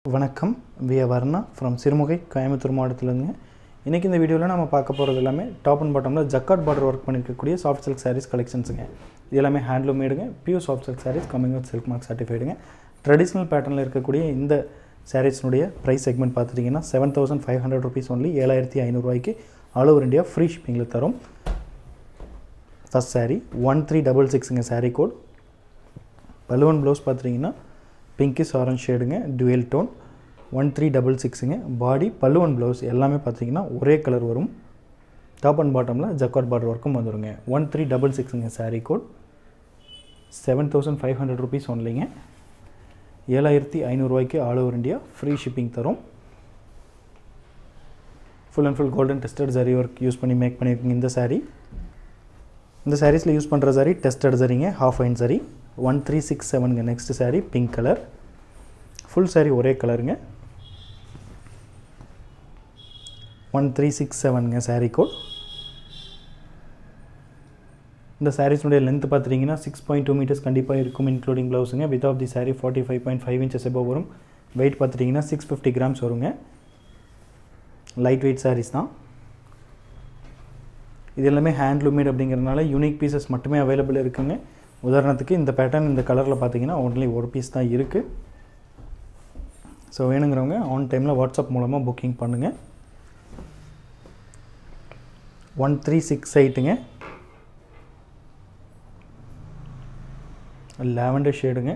வணக்கம் V Varna from Sirumugai Coimbatore மாவட்டத்துலேருந்துங்க இன்றைக்கி இந்த வீடியோவில் நம்ம பார்க்க போகிறது எல்லாமே டாப் அண்ட் பாட்டமில் ஜக்காட் பார்டர் ஒர்க் பண்ணிருக்கக்கூடிய சாஃப்ட் சில்க் சாரீஸ் கலெக்ஷன்ஸுங்க இது எல்லாமே ஹேண்ட்லூம் மேடுங்க pure soft silk sarees coming with silk mark சர்டிஃபைடுங்க ட்ரெடிஷ்னல் பேட்டர்னில் இருக்கக்கூடிய இந்த சாரீஸ்னுடைய ப்ரைஸ் செக்மெண்ட் பார்த்துட்டிங்கன்னா seven thousand five hundred rupees only ஏழாயிரத்தி ஐநூறுரூவாய்க்கு ஆல் ஓவர் இந்தியா ஃப்ரீ ஷிப்பிங்கில் தரும் first saree one three double சிக்ஸுங்க saree கோட் பலூன் ப்ளவுஸ் பார்த்துட்டிங்கன்னா பிங்கிஸ் ஆரஞ்ச் ஷேடுங்க dual tone one three double சிக்ஸுங்க பாடி பல்லுவன் ப்ளவுஸ் எல்லாமே பார்த்தீங்கன்னா ஒரே கலர் வரும் டாப் அண்ட் பாட்டமில் ஜக்காட் பார்டர் ஒர்க்கும் வந்துருங்க ஒன் த்ரீ டபுள் சிக்ஸுங்க saree code seven thousand five hundred rupees ஒன்லிங்க ஏழாயிரத்தி ஐநூறுரூவாய்க்கு all over India free shipping தரும் full and full golden tested zari work use பண்ணி மேக் பண்ணியிருக்கீங்க இந்த saree இந்த சாரீஸில் யூஸ் பண்ணுற சாரி டெஸ்டட் சரிங்க ஹாஃப் ஐன் சரி ஒன் த்ரீ சிக்ஸ் செவனுங்க next saree pink colour full saree ஒரே கலருங்க ஒன் த்ரீ சிக்ஸ் செவனுங்க சாரீ கோட் இந்த சாரீஸ்னுடைய லென்த் பார்த்துட்டிங்கன்னா சிக்ஸ் பாயிண்ட் டூ மீட்டர்ஸ் கண்டிப்பாக இருக்கும் இன்க்ளூடிங் ப்ளவுஸுங்க width of the saree forty five point five inches எபோ வரும் வெயிட் பார்த்துட்டிங்கன்னா சிக்ஸ் ஃபிஃப்டி கிராம்ஸ் வருங்க லைட் வெயிட் சாரீஸ் தான் இது எல்லாமே ஹேண்ட்லூமேட் அப்படிங்கிறதுனால யூனிக் பீசஸ் மட்டுமே அவைலபிள் இருக்குங்க உதாரணத்துக்கு இந்த பேட்டர்ன் இந்த கலரில் பார்த்தீங்கன்னா ஒன்லி ஒரு பீஸ் தான் இருக்குது ஸோ வேணுங்கிறவங்க ஆன் டைமில் வாட்ஸ்அப் மூலமாக புக்கிங் பண்ணுங்கள் ஒன் த்ரீ சிக்ஸ் எயிட்டுங்க லாவெண்டர் ஷேடுங்க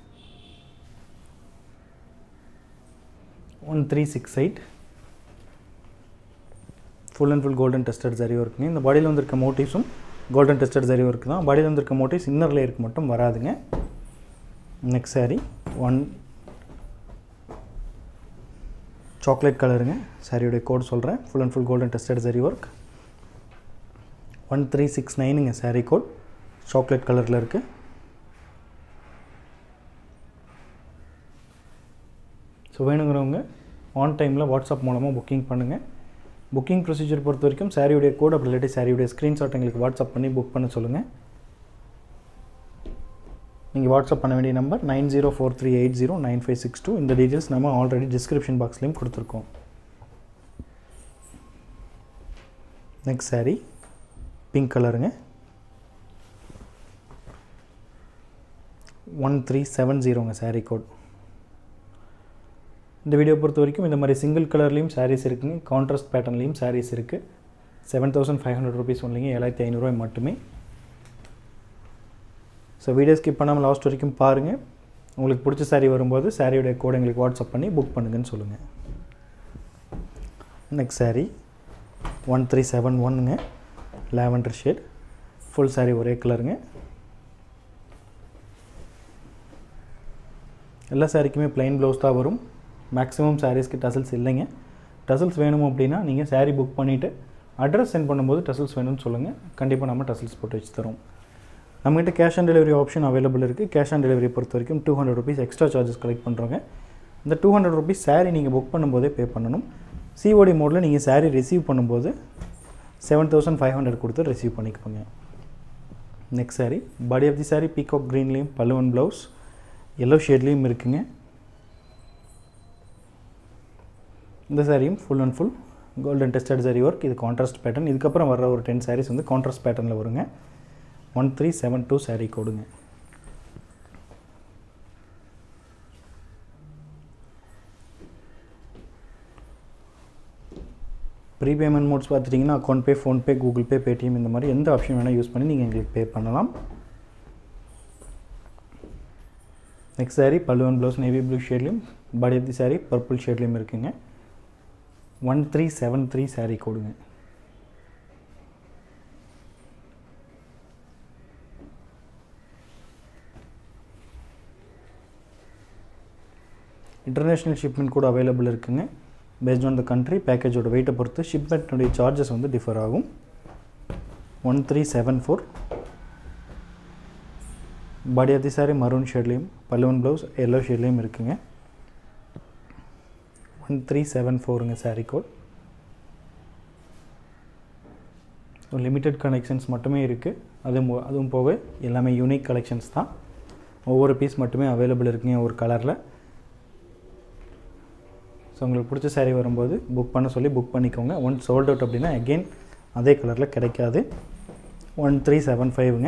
one three six eight full and full golden tested zari ஒர்க்குங்க இந்த பாடியில் வந்திருக்க மோட்டிவ்ஸும் கோல்டன் டெஸ்டட் ஜரி ஒர்க் தான் பாடியில் வந்திருக்க மோட்டிவ்ஸ் இன்னர் லேயருக்கு மட்டும் வராதுங்க நெக்ஸ்ட் சாரீ ஒன் சாக்லேட் கலருங்க சாரியோடைய கோட் சொல்கிறேன் full and full golden tested zari work one three six நைனுங்க சாரீ கோட் சாக்லேட் கலரில் இருக்குது ஸோ வேணுங்கிறவங்க ஆன் டைமில் வாட்ஸ்அப் மூலமாக புக்கிங் பண்ணுங்கள் புக்கிங் ப்ரொசீஜர் பொறுத்த வரைக்கும் சாரியுடைய கோட் அப்படி இல்லாட்டி சாரியுடைய ஸ்க்ரீன்ஷாட் எங்களுக்கு வாட்ஸ்அப் பண்ணி புக் பண்ண சொல்லுங்கள் நீங்கள் வாட்ஸ்அப் பண்ண வேண்டிய number nine zero four three eight zero nine five six two இந்த டீட்டெயில்ஸ் நம்ம ஆல்ரெடி டிஸ்கிரிப்ஷன் பாக்ஸ்லேயும் கொடுத்துருக்கோம் நெக்ஸ்ட் சாரீ பிங்க் கலருங்க ஒன் த்ரீ செவன் ஜீரோங்க சாரீ கோட் இந்த வீடியோ பொறுத்த வரைக்கும் இந்த மாதிரி சிங்கிள் கலர்லேயும் சாரீஸ் இருக்குங்க கான்ட்ராஸ்ட் பேட்டர்ன்லேயும் சாரீஸ் இருக்குது seven thousand five hundred rupees ஒன்லிங்க ஏழாயிரத்தி ஐநூறுரூவாய் மட்டுமே ஸோ வீடியோ ஸ்கிப் பண்ணாமல் லாஸ்ட் வரைக்கும் பாருங்கள் உங்களுக்கு பிடிச்ச சாரீ வரும்போது சாரியோடைய கோட் எங்களுக்கு வாட்ஸ்அப் பண்ணி புக் பண்ணுங்கன்னு சொல்லுங்கள் next saree one three seven ஒன்னுங்க லேவண்டர் ஷேட் ஃபுல் சாரீ ஒரே கலருங்க எல்லா சாரிக்குமே ப்ளைன் ப்ளவுஸ் தான் வரும் மேக்ஸிமம் சாரீஸ்க்கு டசல்ஸ் இல்லைங்க டசல்ஸ் வேணும் அப்படின்னா நீங்கள் சாரீ புக் பண்ணிவிட்டு அட்ரஸ் சென்ட் பண்ணும்போது டசல்ஸ் வேணும்னு சொல்லுங்கள் கண்டிப்பாக நம்ம டசல்ஸ் போட்டு வச்சு தரோம் நம்மகிட்ட cash on delivery option available இருக்குது கேஷ் ஆன் டெலிவரி பொறுத்த வரைக்கும் two hundred rupees extra charges collect பண்ணுறோங்க இந்த டூ ஹண்ட்ரட் ருபீஸ் சாரீ நீங்கள் புக் பண்ணும்போதே பே பண்ணணும் சிஓடி மோடில் நீங்கள் சாரீ ரிசீவ் பண்ணும்போது செவன் தௌசண்ட் ஃபைவ் ஹண்ட்ரட் கொடுத்து ரிசீவ் பண்ணிக்கோங்க next saree body of the saree peacock க்ரீன்லேயும் பல்லுவன் ப்ளவுஸ் எல்லோ ஷேட்லேயும் இருக்குங்க இந்த சாரியும் full and full golden tested zari work இது கான்ட்ராஸ்ட் பேட்டர்ன் இதுக்கப்புறம் வர ஒரு டென் சாரீஸ் வந்து கான்ட்ராஸ்ட் பேட்டர்னில் வருங்க one three seven two saree கொடுங்க ப்ரீ பேமெண்ட் மோட்ஸ் பார்த்துட்டிங்கன்னா account pay PhonePe Google Pay Paytm இந்த மாதிரி எந்த ஆப்ஷன் வேணால் யூஸ் பண்ணி நீங்கள் எங்களுக்கு பே பண்ணலாம் நெக்ஸ்ட் சாரீ பல்லுவன் ப்ளவுஸ் நேவி ப்ளூ ஷேட்லேயும் body of the saree purple ஷேட்லேயும் இருக்குங்க one three seven three saree கொடுங்க இன்டர்நேஷ்னல் ஷிப்மெண்ட் கூட அவைலபிள் இருக்குங்க பேஸ்ட் ஆன் த கண்ட்ரி பேக்கேஜோட வெயிட்டை பொறுத்து ஷிப்மெண்ட்டுடைய சார்ஜஸ் வந்து டிஃபர் ஆகும் one three seven four body of the saree maroon ஷேட்லேயும் பல்லுவன் ப்ளவுஸ் எல்லோ ஷேட்லேயும் இருக்குங்க ஒன் த்ரீ செவன் ஃபோருங்க சாரீ கோட் லிமிட்டெட் கலெக்ஷன்ஸ் மட்டுமே இருக்குது அது அதுவும் போக எல்லாமே யூனிக் கலெக்ஷன்ஸ் தான் ஒவ்வொரு பீஸ் மட்டுமே அவைலபிள் இருக்குங்க ஒரு கலரில் ஸோ உங்களுக்கு பிடிச்ச saree வரும்போது புக் பண்ண சொல்லி புக் பண்ணிக்கோங்க ஒன் சோல்ட் அவுட் அப்படின்னா அகெயின் அதே கலரில் கிடைக்காது ஒன் த்ரீ செவன் ஃபைவ்ங்க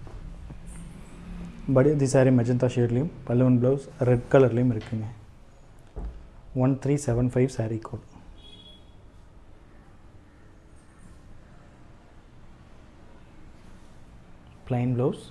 படி தி saree மெஜந்தா ஷேட்லேயும் பல்லுவன் ப்ளவுஸ் ரெட் கலர்லேயும் இருக்குங்க one three seven five saree code plain blouse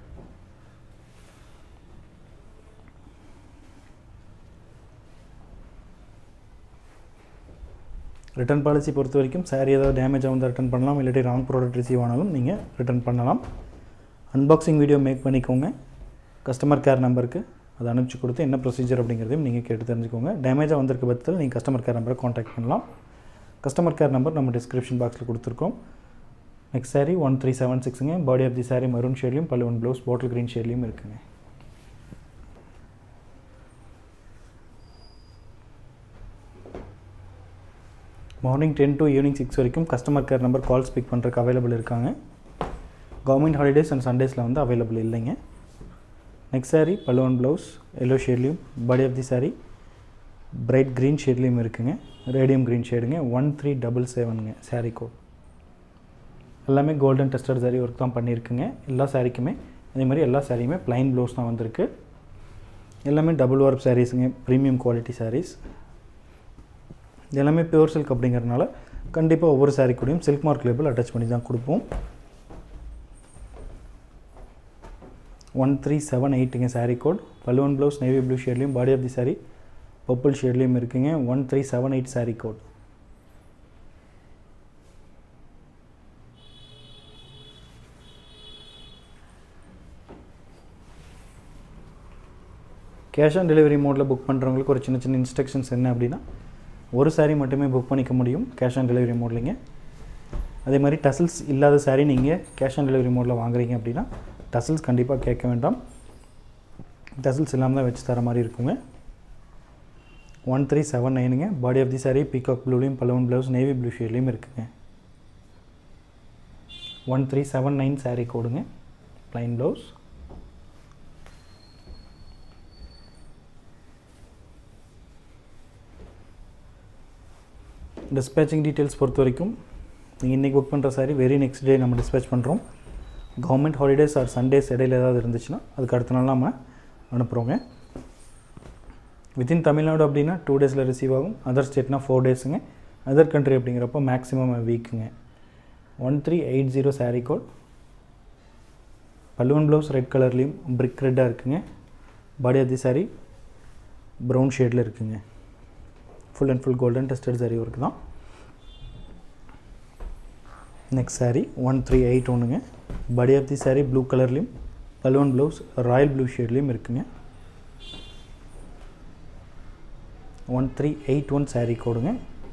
return policy பொறுத்த வரைக்கும் சாரி ஏதாவது டேமேஜ் வந்து ரிட்டர்ன் பண்ணலாம் இல்லாட்டி ராங் ப்ராடக்ட் ரிசீவ் ஆனாலும் நீங்கள் ரிட்டர்ன் பண்ணலாம் அன்பாக்சிங் வீடியோ மேக் பண்ணிக்கோங்க கஸ்டமர் கேர் நம்பருக்கு அதை அனுப்பிச்சு கொடுத்து என்ன ப்ரொசீஜர் அப்படிங்கிறதையும் நீங்கள் கேட்டு தெரிஞ்சுக்கோங்க டேமேஜாக வந்திருக்க பட்சத்தில் நீங்கள் கஸ்டமர் கேர் நம்பரை காண்டாக்ட் பண்ணலாம் கஸ்டமர் கேர் நம்பர் நம்ம டிஸ்கிரிப்ஷன் பாக்ஸில் கொடுத்துருக்கோம் next saree one three seven சிக்ஸுங்க body of the saree maroon ஷேட்லையும் பல்லுவன் ப்ளவுஸ் பாட்டில் க்ரீன் ஷேட்லையும் இருக்குங்க morning ten to evening six வரைக்கும் customer care number calls pick பண்ணுறதுக்கு அவைலபிள் இருக்காங்க கவர்மெண்ட் ஹாலிடேஸ் அண்ட் சண்டேஸில் வந்து அவைலபிள் இல்லைங்க நெக்ஸ்ட் saree பல்லுவன் ப்ளவுஸ் எல்லோ ஷேட்லேயும் body of the saree bright green ஷேட்லேயும் இருக்குங்க ரேடியம் க்ரீன் ஷேடுங்க ஒன் த்ரீ டபுள் செவனுங்க saree கோட் எல்லாமே கோல்டன் டெஸ்டட் saree ஒர்க் தான் பண்ணியிருக்குங்க எல்லா சாரீக்குமே அதே மாதிரி எல்லா சாரியுமே ப்ளைன் ப்ளவுஸ் தான் வந்திருக்கு எல்லாமே டபுள் ஒர்க் சாரீஸுங்க ப்ரீமியம் குவாலிட்டி sarees இது எல்லாமே பியூர் சில்க் அப்படிங்கிறதுனால கண்டிப்பாக ஒவ்வொரு saree கூடயும் சில்க் மார்க் லேபிள் அட்டாச் பண்ணி தான் கொடுப்போம் ஒன் த்ரீ செவன் எயிட்டுங்க saree கோட் பல்லுவன் ப்ளவுஸ் நேவி ப்ளூ ஷேட்லேயும் body of the saree purple ஷேட்லேயும் இருக்குங்க one three seven eight saree code cash on delivery மோடில் புக் பண்ணுறவங்களுக்கு ஒரு சின்ன சின்ன இன்ஸ்ட்ரக்ஷன்ஸ் என்ன அப்படின்னா ஒரு saree மட்டுமே புக் பண்ணிக்க முடியும் கேஷ் ஆன் டெலிவரி மோட்லிங்க அதே மாதிரி டசல்ஸ் இல்லாத saree நீங்கள் கேஷ் ஆன் டெலிவரி மோடில் வாங்குறீங்க அப்படின்னா டசல்ஸ் கண்டிப்பாக கேட்க வேண்டாம் டசல்ஸ் இல்லாமல் தான் வச்சு தர மாதிரி இருக்குங்க ஒன் த்ரீ செவன் நைனுங்க body of the saree peacock ப்ளூலையும் பலவன் ப்ளவுஸ் நேவி ப்ளூ ஷேட்லேயும் இருக்குங்க one three seven nine saree கோடுங்க ப்ளைன் ப்ளவுஸ் டிஸ்பேச்சிங் டீட்டெயில்ஸ் பொறுத்த வரைக்கும் நீங்கள் இன்றைக்கி புக் பண்ணுற சாரி வெரி நெக்ஸ்ட் டே நம்ம டிஸ்பேச் பண்ணுறோம் கவர்மெண்ட் ஹாலிடேஸ் ஆர் சண்டேஸ் இடையில ஏதாவது இருந்துச்சுன்னா அதுக்கு அடுத்த நாள் நம்ம அனுப்புகிறோங்க வித்தின் தமிழ்நாடு அப்படின்னா டூ டேஸில் ரிசீவ் ஆகும் அதர் ஸ்டேட்னா ஃபோர் டேஸுங்க அதர் கண்ட்ரி அப்படிங்கிறப்போ மேக்ஸிமம் வீக்குங்க one three eight zero saree code பல்லுவன் ப்ளவுஸ் ரெட் கலர்லேயும் பிரிக் ரெட்டாக இருக்குங்க body of the saree brown ஷேடில் இருக்குங்க full and full golden tested zari work தான் next saree one three eight ஒன்றுங்க body of the saree blue கலர்லேயும் பல்லுவன் ப்ளவுஸ் ராயல் ப்ளூ ஷேட்லேயும் இருக்குங்க one three eight one saree கோடுங்க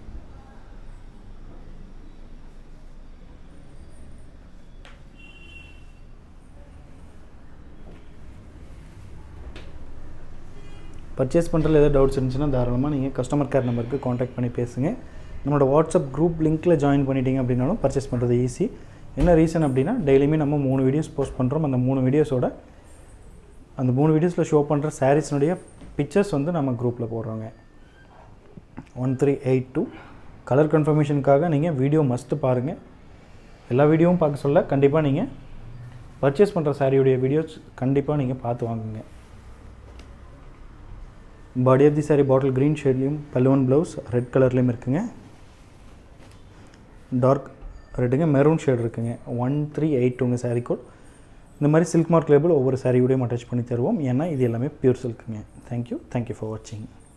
பர்ச்சேஸ் பண்ணுறதுல ஏதாவது டவுட்ஸ் இருந்துச்சுன்னா தாராளமாக நீங்கள் கஸ்டமர் கேர் நம்பருக்கு காண்டாக்ட் பண்ணி பேசுங்க நம்மளோட வாட்ஸ்அப் குரூப் லிங்க்கில் ஜாயின் பண்ணிட்டீங்க அப்படின்னாலும் பர்ச்சேஸ் பண்ணுறது ஈஸி என்ன ரீசன் அப்படின்னா டெய்லியுமே நம்ம மூணு வீடியோஸ் போஸ்ட் பண்ணுறோம் அந்த மூணு வீடியோஸோட அந்த மூணு வீடியோஸில் ஷோ பண்ணுற சாரீஸ்னுடைய பிக்சர்ஸ் வந்து நம்ம குரூப்பில் போடுறோங்க one three eight two colour கன்ஃபர்மேஷனுக்காக நீங்கள் வீடியோ மஸ்ட்டு பாருங்கள் எல்லா வீடியோவும் பார்க்க சொல்ல கண்டிப்பாக நீங்கள் பர்ச்சேஸ் பண்ணுற சாரியுடைய வீடியோஸ் கண்டிப்பாக நீங்கள் பார்த்து வாங்குங்க body of the saree bottle green ஷேட்லேயும் பல்லுவன் ப்ளவுஸ் ரெட் கலர்லேயும் இருக்குங்க டார்க் ரெட்டுங்க மெரூன் ஷேட் இருக்குங்க ஒன் த்ரீ எயிட் டூங்க சாரீ கோட் இந்த மாதிரி சில்க் மார்க் லேபிள் ஒவ்வொரு சாரியோடையும் அட்டாச் பண்ணி தருவோம் ஏன்னா இது எல்லாமே பியூர் சில்க்குங்க தேங்க்யூ தேங்க்யூ ஃபார் வாட்சிங்